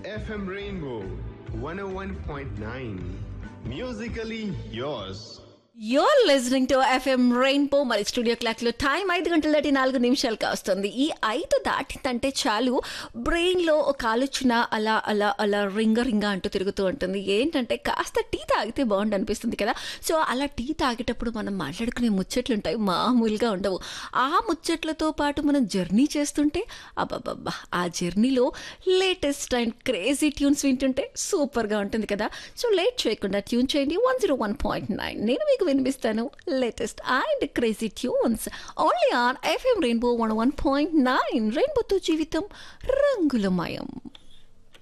FM Rainbow 101.9. Musically yours. You're listening to FM Rainbow మరి studio clock లో time ఐదు గంటల దాటి నాలుగు నిమిషాలు కాస్తుంది ఈ ఐదు దాటిందంటే చాలు బ్రెయిన్ లో ఒక ఆలోచన అలా అలా అలా రింగ రింగ అంటూ తిరుగుతూ ఉంటుంది ఏంటంటే కాస్త టీ తాగితే బాగుండు అనిపిస్తుంది కదా సో అలా టీ తాగేటప్పుడు మనం మాట్లాడుకునే ముచ్చట్లు ఉంటాయి మామూలుగా ఉండవు ఆ ముచ్చట్లతో పాటు మనం జర్నీ చేస్తుంటే అబ్బాబ్బా ఆ జర్నీలో లేటెస్ట్ అండ్ క్రేజీ ట్యూన్స్ వింటుంటే సూపర్గా ఉంటుంది కదా సో లేట్ చేయకుండా ట్యూన్ చేయండి one zero one point nine నేను మీకు వినిపిస్తాను latest and crazy tunes only on FM Rainbow one one point nine రెయిన్బోతో జీవితం రంగులమయం